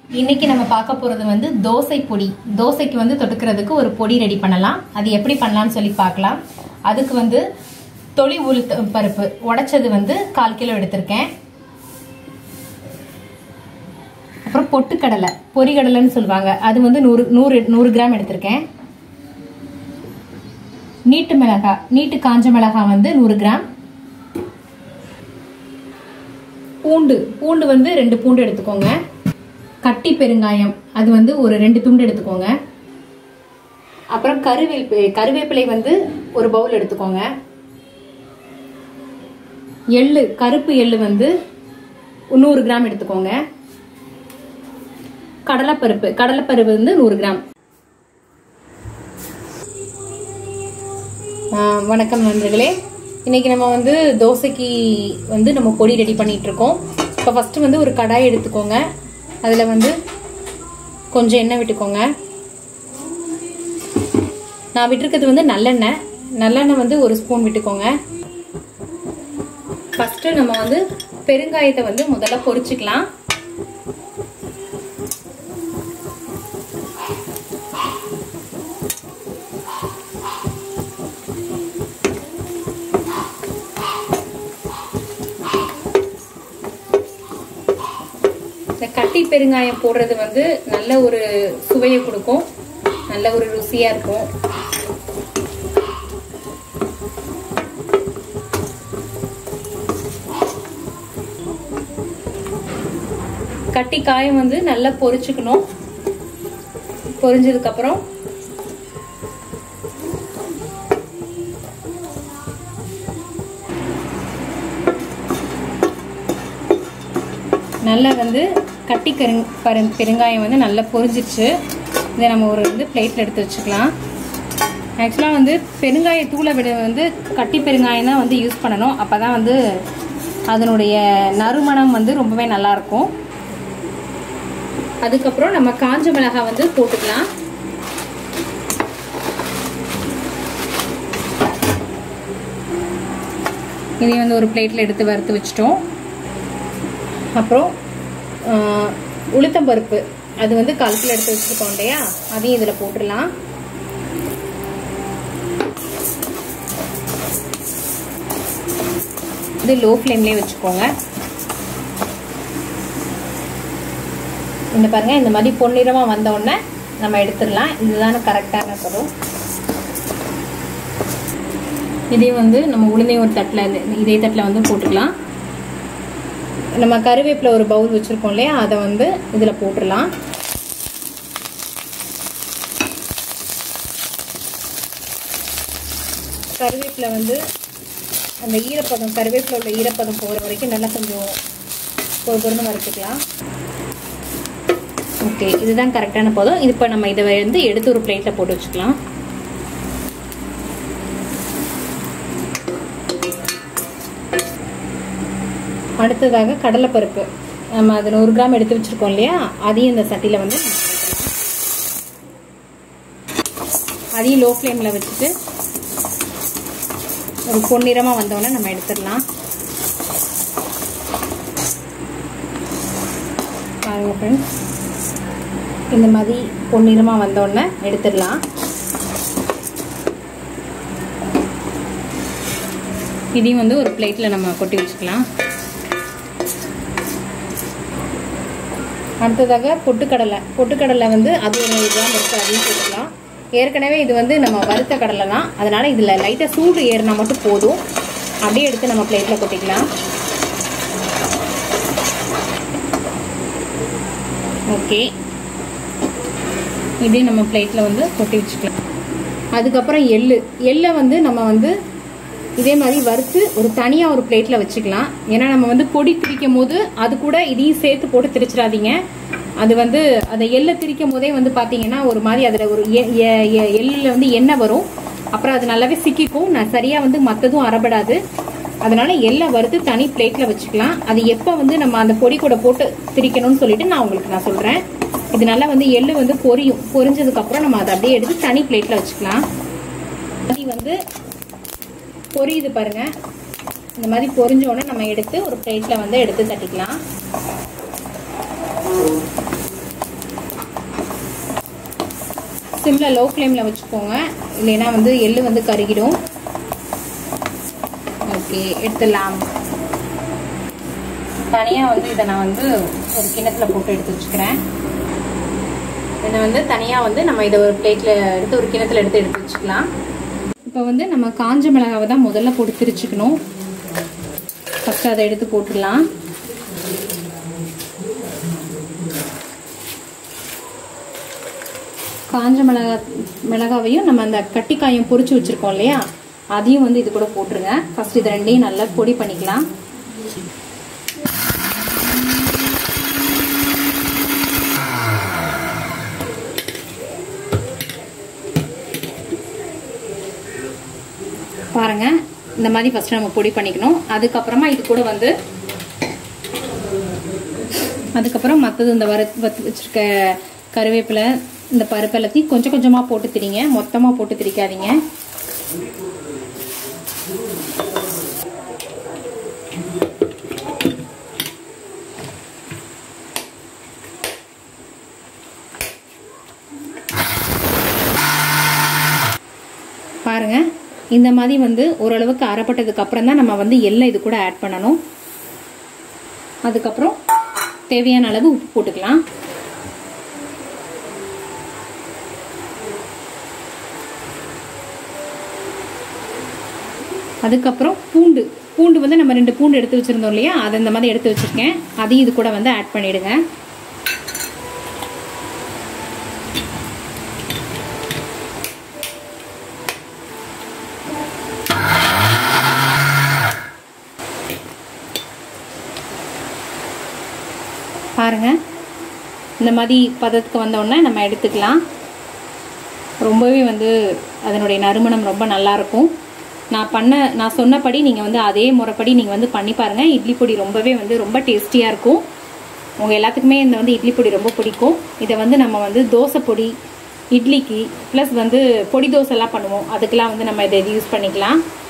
இன்னைக்கு நம்ம பார்க்க போறது வந்து தோசை பொடி தோசைக்கு வந்து தொட்டுக்கிறதுக்கு ஒரு பொடி ரெடி பண்ணலாம் அது எப்படி பண்ணலாம்னு சொல்லி பார்க்கலாம் அதுக்கு வந்து தொளி உளுத்த பருப்பு உடைச்சது வந்து கால் கிலோ எடுத்திருக்கேன் அப்புறம் பொட்டுக்கடலை பொரிகடலைன்னு சொல்லுவாங்க அது வந்து நூறு நூறு நூறு கிராம் எடுத்திருக்கேன் நீட்டு மிளகாய் நீட்டு காஞ்ச மிளகாய் வந்து நூறு கிராம் பூண்டு பூண்டு வந்து ரெண்டு பூண்டு எடுத்துக்கோங்க கட்டி பெருங்காயம் அது வந்து ஒரு ரெண்டு துண்டு எடுத்துக்கோங்க அப்புறம் கருவேப்பி கருவேப்பிலை வந்து ஒரு பவுல் எடுத்துக்கோங்க எள்ளு கருப்பு எள்ளு வந்து நூறு கிராம் எடுத்துக்கோங்க கடலைப்பருப்பு கடலைப்பருப்பு வந்து நூறு கிராம் வணக்கம் நண்பர்களே இன்னைக்கு நம்ம வந்து தோசைக்கு வந்து நம்ம பொடி ரெடி பண்ணிட்டு இருக்கோம் இப்போ ஃபர்ஸ்ட் வந்து ஒரு கடாய் எடுத்துக்கோங்க அதில் வந்து கொஞ்சம் எண்ணெய் விட்டுக்கோங்க நான் விட்டுருக்கிறது வந்து நல்லெண்ணெய் நல்லெண்ணெய் வந்து ஒரு ஸ்பூன் விட்டுக்கோங்க ஃபஸ்ட்டு நம்ம வந்து பெருங்காயத்தை வந்து முதல்ல பொரிச்சுக்கலாம் இந்த கட்டி பெருங்காயம் போடுறது வந்து நல்ல ஒரு சுவையை கொடுக்கும் நல்ல ஒரு ருசியா இருக்கும் கட்டி காயம் வந்து நல்லா பொரிச்சுக்கணும் பொரிஞ்சதுக்கு அப்புறம் நல்லா வந்து கட்டி கருங் பரு பெருங்காயம் வந்து நல்லா பொரிஞ்சிருச்சு இதை நம்ம ஒரு வந்து பிளேட்டில் எடுத்து வச்சுக்கலாம் ஆக்சுவலாக வந்து பெருங்காய தூளை விட வந்து கட்டி பெருங்காயம் தான் வந்து யூஸ் பண்ணணும் அப்போ தான் வந்து அதனுடைய நறுமணம் வந்து ரொம்பவே நல்லாயிருக்கும் அதுக்கப்புறம் நம்ம காஞ்ச மிளகாய் வந்து போட்டுக்கலாம் இதையும் வந்து ஒரு பிளேட்டில் எடுத்து வறுத்து வச்சிட்டோம் அப்புறம் உளுத்தம்பருப்பு அது வந்து கால் கிலோ எடுத்து வச்சுருக்கோம் இல்லையா அதையும் இதில் போட்டுடலாம் இது லோ ஃப்ளேம்லேயே வச்சுக்கோங்க இந்த பாருங்க இந்த மாதிரி பொன்னிறமாக வந்த உடனே நம்ம எடுத்துடலாம் இதுதானே கரெக்டான பதம் இதையும் வந்து நம்ம உளுந்தையும் ஒரு தட்டில் இதே தட்டில் வந்து போட்டுக்கலாம் நம்ம கருவேப்பிலை ஒரு பவுல் வச்சுருக்கோம் இல்லையா அதை வந்து இதில் போட்டுடலாம் கருவேப்பிலை வந்து அந்த ஈரப்பதம் கருவேப்பிலை உள்ள ஈரப்பதம் போகிற வரைக்கும் நல்லா கொஞ்சம் ஒரு பொருள் வறுத்துக்கலாம் ஓகே இதுதான் கரெக்டான போதும் இது இப்போ நம்ம இதை வந்து எடுத்து ஒரு பிளேட்டில் போட்டு வச்சுக்கலாம் அடுத்ததாக கடலைப்பருப்பு நம்ம அது நூறு கிராம் எடுத்து வச்சுருக்கோம் இல்லையா அதையும் இந்த சட்டியில் வந்து அதையும் லோ ஃப்ளேமில் வச்சுட்டு ஒரு பொன்னிறமாக வந்தோடனே நம்ம எடுத்துடலாம் பாருங்க ஃப்ரெண்ட்ஸ் இந்த மாதிரி பொன்னிறமாக வந்தோடனே எடுத்துடலாம் இதையும் வந்து ஒரு பிளேட்டில் நம்ம கொட்டி வச்சுக்கலாம் அடுத்ததாக பொட்டுக்கடலை பொட்டுக்கடலை வந்து அது ஒரு நூறு கிராம் இருக்குது அதையும் போட்டுக்கலாம் ஏற்கனவே இது வந்து நம்ம வறுத்த கடலை தான் அதனால் இதில் லைட்டாக சூடு ஏறினா மட்டும் போதும் அப்படியே எடுத்து நம்ம பிளேட்டில் கொட்டிக்கலாம் ஓகே இதே நம்ம பிளேட்டில் வந்து கொட்டி வச்சுக்கலாம் அதுக்கப்புறம் எள்ளு எள்ளை வந்து நம்ம வந்து இதே மாதிரி வறுத்து ஒரு தனியாக ஒரு பிளேட்டில் வச்சுக்கலாம் ஏன்னா நம்ம வந்து பொடி திரிக்கும் போது அது கூட இதையும் சேர்த்து போட்டு திரிச்சிடாதீங்க அது வந்து அதை எள்ளை திரிக்கும் போதே வந்து பார்த்தீங்கன்னா ஒரு மாதிரி அதில் ஒரு எள்ளில் வந்து எண்ணெய் வரும் அப்புறம் அது நல்லாவே சிக்கிக்கும் நான் சரியாக வந்து மற்றதும் அறப்படாது அதனால எள்ளை வறுத்து தனி பிளேட்டில் வச்சுக்கலாம் அது எப்போ வந்து நம்ம அந்த பொடி கூட போட்டு திரிக்கணும்னு சொல்லிட்டு நான் உங்களுக்கு நான் சொல்கிறேன் இது நல்லா வந்து எள்ளு வந்து பொரியும் பொரிஞ்சதுக்கப்புறம் நம்ம அதை அப்படியே எடுத்து தனி பிளேட்டில் வச்சுக்கலாம் அது வந்து பொரியுது பாருங்க இந்த மாதிரி பொரிஞ்ச உடனே நம்ம எடுத்து ஒரு பிளேட்ல வந்து எடுத்து தட்டிக்கலாம் சிம்மில் லோ ஃப்ளேமில் வச்சுக்கோங்க இல்லைன்னா வந்து எள்ளு வந்து கருகிடும் ஓகே எடுத்துடலாம் தனியாக வந்து இதை நான் வந்து ஒரு கிணத்துல போட்டு எடுத்து வச்சுக்கிறேன் இதை வந்து தனியாக வந்து நம்ம இதை ஒரு பிளேட்டில் எடுத்து ஒரு கிணத்துல எடுத்து எடுத்து வச்சுக்கலாம் இப்போ வந்து நம்ம காஞ்ச மிளகாவை தான் முதல்ல போட்டு திரிச்சுக்கணும் ஃபஸ்ட்டு அதை எடுத்து போட்டுடலாம் காஞ்ச மிளகா மிளகாவையும் நம்ம அந்த கட்டிக்காயும் பொரிச்சு வச்சுருக்கோம் இல்லையா அதையும் வந்து இது கூட போட்டுருங்க ஃபஸ்ட் இது ரெண்டையும் நல்லா பொடி பண்ணிக்கலாம் பாருங்க இந்த மாதிரி ஃபர்ஸ்ட் நம்ம பொடி பண்ணிக்கணும் அதுக்கப்புறமா இது கூட வந்து அதுக்கப்புறம் மற்றது இந்த வர வத்து வச்சிருக்க கருவேப்பிலை இந்த பருப்பு எல்லாத்தையும் கொஞ்சம் கொஞ்சமாக போட்டு திரிங்க மொத்தமாக போட்டு திரிக்காதீங்க பாருங்க இந்த மாதிரி வந்து ஓரளவுக்கு அரைப்பட்டதுக்கு அப்புறம் தான் நம்ம வந்து எல்லாம் இது கூட ஆட் பண்ணணும் அதுக்கப்புறம் தேவையான அளவு உப்பு போட்டுக்கலாம் அதுக்கப்புறம் பூண்டு பூண்டு வந்து நம்ம ரெண்டு பூண்டு எடுத்து வச்சிருந்தோம் இல்லையா அதை இந்த மாதிரி எடுத்து வச்சிருக்கேன் அதையும் இது கூட வந்து ஆட் பண்ணிடுங்க பாருங்க இந்த மாதிரி பதத்துக்கு வந்தோடனே நம்ம எடுத்துக்கலாம் ரொம்பவே வந்து அதனுடைய நறுமணம் ரொம்ப நல்லாயிருக்கும் நான் பண்ண நான் சொன்னபடி நீங்கள் வந்து அதே முறைப்படி நீங்கள் வந்து பண்ணி பாருங்கள் இட்லி பொடி ரொம்பவே வந்து ரொம்ப டேஸ்டியாக இருக்கும் உங்கள் எல்லாத்துக்குமே இந்த வந்து இட்லி பொடி ரொம்ப பிடிக்கும் இதை வந்து நம்ம வந்து தோசை பொடி இட்லிக்கு ப்ளஸ் வந்து பொடி தோசைலாம் பண்ணுவோம் அதுக்கெல்லாம் வந்து நம்ம இதை யூஸ் பண்ணிக்கலாம்